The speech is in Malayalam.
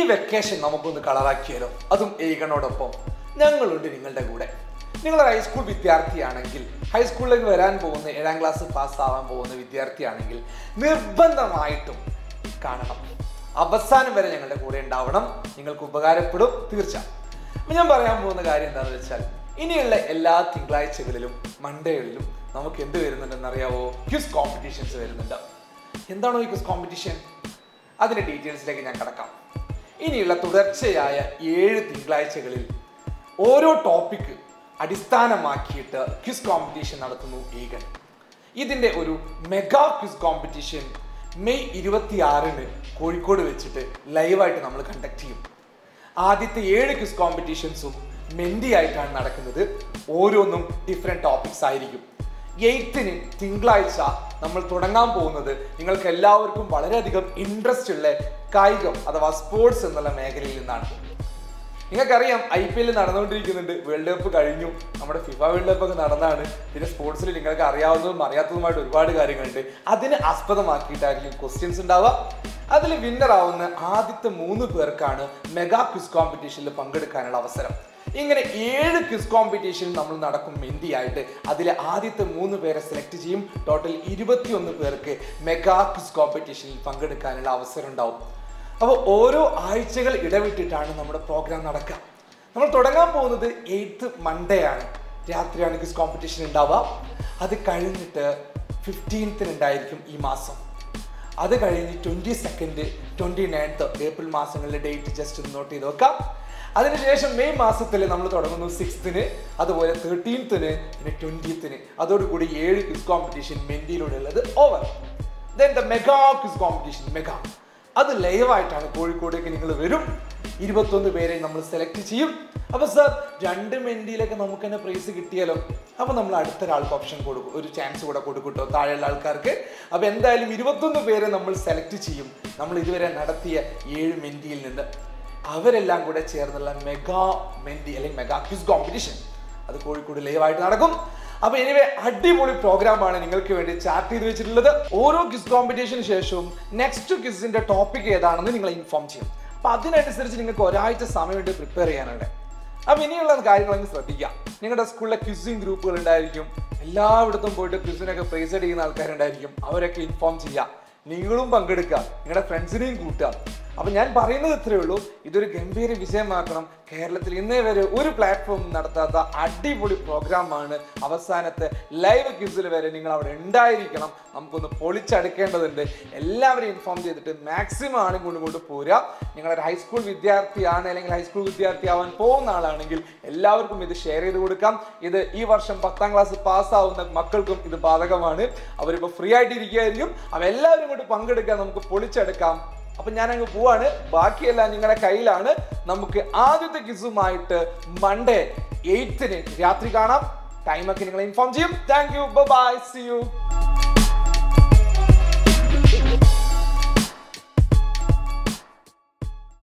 വെക്കേഷൻ നമുക്കൊന്ന് കളറാക്കിയാലോ അതും ഏകനോടൊപ്പം ഞങ്ങളുണ്ട് നിങ്ങളുടെ കൂടെ നിങ്ങൾ ഒരു ഹൈസ്കൂൾ വിദ്യാർത്ഥിയാണെങ്കിൽ ഹൈസ്കൂളിലേക്ക് വരാൻ പോകുന്ന ഏഴാം ക്ലാസ് പാസ്സാവാൻ പോകുന്ന വിദ്യാർത്ഥിയാണെങ്കിൽ നിർബന്ധമായിട്ടും കാണണം അവസാനം വരെ ഞങ്ങളുടെ കൂടെ ഉണ്ടാവണം നിങ്ങൾക്ക് ഉപകാരപ്പെടും തീർച്ച അപ്പൊ ഞാൻ പറയാൻ പോകുന്ന കാര്യം എന്താണെന്ന് വെച്ചാൽ ഇനിയുള്ള എല്ലാ തിങ്കളാഴ്ചകളിലും മൺഡേകളിലും നമുക്ക് എന്ത് വരുന്നുണ്ടെന്ന് അറിയാവോ ക്യൂസ് കോമ്പറ്റീഷൻസ് വരുന്നുണ്ട് എന്താണോ ഈ ക്യൂസ് കോമ്പറ്റീഷൻ അതിന്റെ ഡീറ്റെയിൽസിലേക്ക് ഞാൻ കടക്കാം ഇനിയുള്ള തുടർച്ചയായ ഏഴ് തിങ്കളാഴ്ചകളിൽ ഓരോ ടോപ്പിക്ക് അടിസ്ഥാനമാക്കിയിട്ട് ക്വിസ് കോമ്പറ്റീഷൻ നടത്തുന്നു ഏകൻ ഇതിന്റെ ഒരു മെഗാ ക്വിസ് കോമ്പറ്റീഷൻ മെയ് ഇരുപത്തി ആറിന് കോഴിക്കോട് വെച്ചിട്ട് ലൈവായിട്ട് നമ്മൾ കണ്ടക്ട് ചെയ്യും ആദ്യത്തെ ഏഴ് ക്വിസ് കോമ്പറ്റീഷൻസും മെൻഡി ആയിട്ടാണ് നടക്കുന്നത് ഓരോന്നും ഡിഫറെൻറ്റ് ടോപ്പിക്സ് ആയിരിക്കും എയ്ത്തിന് തിങ്കളാഴ്ച നമ്മൾ തുടങ്ങാൻ പോകുന്നത് നിങ്ങൾക്ക് എല്ലാവർക്കും വളരെയധികം ഇൻട്രസ്റ്റ് ഉള്ള കായികം അഥവാ സ്പോർട്സ് എന്നുള്ള മേഖലയിൽ നിന്നാണ് നിങ്ങൾക്കറിയാം ഐ പി എൽ നടന്നുകൊണ്ടിരിക്കുന്നുണ്ട് വേൾഡ് കപ്പ് കഴിഞ്ഞു നമ്മുടെ ഫിഫ വേൾഡ് കപ്പ് ഒക്കെ നടന്നാണ് പിന്നെ സ്പോർട്സിൽ നിങ്ങൾക്ക് അറിയാവുന്നതും അറിയാത്തതുമായിട്ട് ഒരുപാട് കാര്യങ്ങളുണ്ട് അതിന് ആസ്പദമാക്കിയിട്ടായിരിക്കും ക്വസ്റ്റ്യൻസ് ഉണ്ടാവുക അതിൽ വിന്നർ ആവുന്ന ആദ്യത്തെ മൂന്ന് പേർക്കാണ് മെഗാ ക്വിസ് കോമ്പറ്റീഷനിൽ പങ്കെടുക്കാനുള്ള അവസരം ഇങ്ങനെ ഏഴ് ക്വിസ് കോമ്പറ്റീഷൻ നമ്മൾ നടക്കും മെന്തി ആയിട്ട് അതിലെ ആദ്യത്തെ മൂന്ന് പേരെ സെലക്ട് ചെയ്യും ടോട്ടൽ ഇരുപത്തിയൊന്ന് പേർക്ക് മെഗാ ക്വിസ് കോമ്പറ്റീഷനിൽ പങ്കെടുക്കാനുള്ള അവസരം ഉണ്ടാവും അപ്പോൾ ഓരോ ആഴ്ചകൾ ഇടവിട്ടിട്ടാണ് നമ്മുടെ പ്രോഗ്രാം നടക്കുക നമ്മൾ തുടങ്ങാൻ പോകുന്നത് എയ്ത്ത് മൺഡേ ആണ് രാത്രിയാണ് ക്വിസ് കോമ്പറ്റീഷൻ ഉണ്ടാവുക അത് കഴിഞ്ഞിട്ട് ഫിഫ്റ്റീൻത്തിന് ഉണ്ടായിരിക്കും ഈ മാസം അത് കഴിഞ്ഞ് twenty second twenty ninth April മാസങ്ങളിലെ ഡേറ്റ് ജസ്റ്റ് ഒന്ന് നോട്ട് ചെയ്ത് വെക്കാം അതിനുശേഷം മെയ് മാസത്തിൽ നമ്മൾ തുടങ്ങുന്നു സിക്സ്ത്തിന് അതുപോലെ തേർട്ടീൻത്തിന് പിന്നെ ട്വൻറ്റീത്തിന് അതോടുകൂടി ഏഴ് ക്വിസ് കോമ്പറ്റീഷൻ മെൻഡിയിലൂടെ ഉള്ളത് over then the mega quiz competition mega അത് ലൈവായിട്ടാണ് കോഴിക്കോടേക്ക് നിങ്ങൾ വരും ഇരുപത്തൊന്ന് പേരെ നമ്മൾ സെലക്ട് ചെയ്യും അപ്പൊ സർ രണ്ട് മെൻഡിയിലൊക്കെ നമുക്ക് തന്നെ പ്രൈസ് കിട്ടിയാലോ അപ്പൊ നമ്മൾ അടുത്തൊരാൾക്ക് ഓപ്ഷൻ കൊടുക്കും ഒരു ചാൻസ് കൂടെ കൊടുക്കും താഴെയുള്ള ആൾക്കാർക്ക് അപ്പൊ എന്തായാലും ഇരുപത്തൊന്ന് പേരെ നമ്മൾ സെലക്ട് ചെയ്യും നമ്മൾ ഇതുവരെ നടത്തിയ ഏഴ് മെൻഡിയിൽ നിന്ന് അവരെല്ലാം കൂടെ ചേർന്നുള്ള മെഗാ മെൻഡി അല്ലെങ്കിൽ മെഗാ ക്വിസ് കോമ്പറ്റീഷൻ അത് കോഴിക്കോട് ലൈവായിട്ട് നടക്കും അപ്പൊ എനിവേ അടിപൊളി പ്രോഗ്രാമാണ് നിങ്ങൾക്ക് വേണ്ടി ചാർട്ട് ചെയ്ത് വെച്ചിട്ടുള്ളത് ഓരോ ക്വിസ് കോമ്പറ്റീഷന് ശേഷവും നെക്സ്റ്റ് ക്വിസിന്റെ ടോപ്പിക് ഏതാണെന്ന് നിങ്ങൾ ഇൻഫോം ചെയ്യും അപ്പൊ അതിനനുസരിച്ച് നിങ്ങൾക്ക് ഒരാഴ്ച സമയം വേണ്ടി പ്രിപ്പയർ ചെയ്യാനുണ്ട് അപ്പൊ ഇനിയുള്ള കാര്യങ്ങളൊക്കെ ശ്രദ്ധിക്കാം നിങ്ങളുടെ സ്കൂളിലെ ക്വിസിങ് ഗ്രൂപ്പുകൾ ഉണ്ടായിരിക്കും എല്ലായിടത്തും പോയിട്ട് ക്വിസിനൊക്കെ പ്രൈസ് ചെയ്യുന്ന ആൾക്കാരുണ്ടായിരിക്കും അവരൊക്കെ ഇൻഫോം ചെയ്യുക നിങ്ങളും പങ്കെടുക്കുക നിങ്ങളുടെ ഫ്രണ്ട്സിനെയും കൂട്ടുക അപ്പൊ ഞാൻ പറയുന്നത് ഇത്രയേ ഉള്ളൂ ഇതൊരു ഗംഭീര വിജയമാക്കണം കേരളത്തിൽ ഇന്നേ വരെ ഒരു പ്ലാറ്റ്ഫോം നടത്താത്ത അടിപൊളി പ്രോഗ്രാമാണ് അവസാനത്തെ ലൈവ് ക്യൂസിൽ വരെ നിങ്ങൾ അവിടെ ഉണ്ടായിരിക്കണം നമുക്കൊന്ന് പൊളിച്ചടുക്കേണ്ടതുണ്ട് എല്ലാവരെയും ഇൻഫോം ചെയ്തിട്ട് മാക്സിമം ആളും കൊണ്ട് കൊണ്ട് പോരുക നിങ്ങളൊരു ഹൈസ്കൂൾ വിദ്യാർത്ഥിയാണ് അല്ലെങ്കിൽ ഹൈസ്കൂൾ വിദ്യാർത്ഥി ആവാൻ പോകുന്ന ആളാണെങ്കിൽ എല്ലാവർക്കും ഇത് ഷെയർ ചെയ്ത് കൊടുക്കാം ഇത് ഈ വർഷം പത്താം ക്ലാസ് പാസ്സാവുന്ന മക്കൾക്കും ഇത് ബാധകമാണ് അവരിപ്പോൾ ഫ്രീ ആയിട്ട് ഇരിക്കുകയായിരിക്കും അവ എല്ലാവരും കൊണ്ട് പങ്കെടുക്കാൻ നമുക്ക് പൊളിച്ചെടുക്കാം അപ്പൊ ഞാൻ അങ്ങ് പോവാണ് ബാക്കിയെല്ലാം നിങ്ങളുടെ കയ്യിലാണ് നമുക്ക് ആദ്യത്തെ കിസുമായിട്ട് മൺഡേ എയ്ത്തിന് രാത്രി കാണാം ടൈമൊക്കെ നിങ്ങൾ ഇൻഫോം ചെയ്യും thank you bye see U